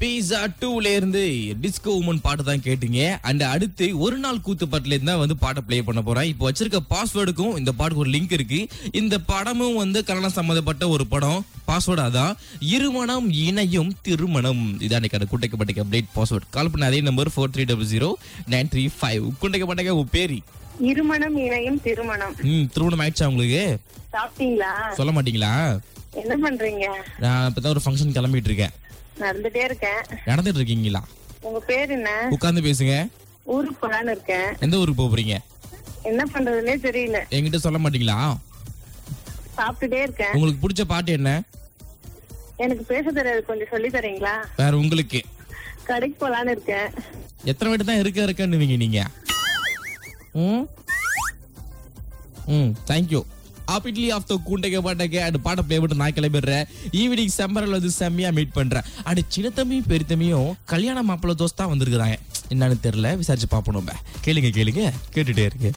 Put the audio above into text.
பீஸா டூல இருந்து disco woman பாட்டு தான் கேட்டீங்க அண்ட் அடுத்து ஒரு நாள் கூத்து பாட்டுல இருந்து தான் வந்து பாட்டை ப்ளே பண்ண போறேன் இப்போ வச்சிருக்க பாஸ்வேர்டுக்கும் இந்த பாட்டுக்கு ஒரு லிங்க் இருக்கு இந்த படமும் வந்து கல்யாணம் சம்மந்தப்பட்ட ஒரு படம் பாஸ்வேர்டு அதான் இருமணம் இணையும் திருமணம் இதான் எனக்கு குட்டைக்கப்பட்ட அப்டேட் பாஸ்வேர்ட் கால் பண்ண அதே number four three double zero nine three five குட்டைக்கப்பட்ட உன் பேரி இருமணம் இணையும் திருமணம் ம் திருமணம் ஆயிடுச்சா உங்களுக்கு சாப்பிட்டீங்களா சொல்ல மாட்டீங்களா என்ன பண்றீங்க நான் இப்பதான் ஒரு ஃபங்க்ஷன் கிளம்பிட்டு இருக்கேன் நடந்துட்டே இருக்கேன் நடந்துட்டு இருக்கீங்களா உங்க பேர் என்ன உட்கார்ந்து பேசுங்க ஊருக்கு போலான்னு இருக்கேன் எந்த ஊருக்கு போக போறீங்க என்ன பண்றதுன்னே தெரியல என்கிட்ட சொல்ல மாட்டீங்களா சாப்பிட்டுட்டே இருக்கேன் உங்களுக்கு பிடிச்ச பாட்டு என்ன எனக்கு பேச தெரியாது கொஞ்சம் சொல்லி தரீங்களா வேற உங்களுக்கு கடைக்கு போலான்னு இருக்கேன் எத்தனை வாட்டி தான் இருக்க இருக்கன்னுவீங்க நீங்க ம் ம் தேங்க்யூ ஆப்பிட்லி ஆஃப் த கூண்டக பாட்டக அடு பாட்டை ப்ளே பண்ணிட்டு நான் கிளம்பிடுறேன் ஈவினிங் செம்பரில் வந்து செம்மையா மீட் பண்றேன் அடு சின்ன தம்பியும் பெரிய தம்பியும் கல்யாண மாப்பிள்ள தோஸ்தா வந்திருக்கிறாங்க என்னன்னு தெரியல விசாரிச்சு பார்ப்போம் நம்ம கேளுங்க கேளுங்க கேட்டுட்டே இருக்கு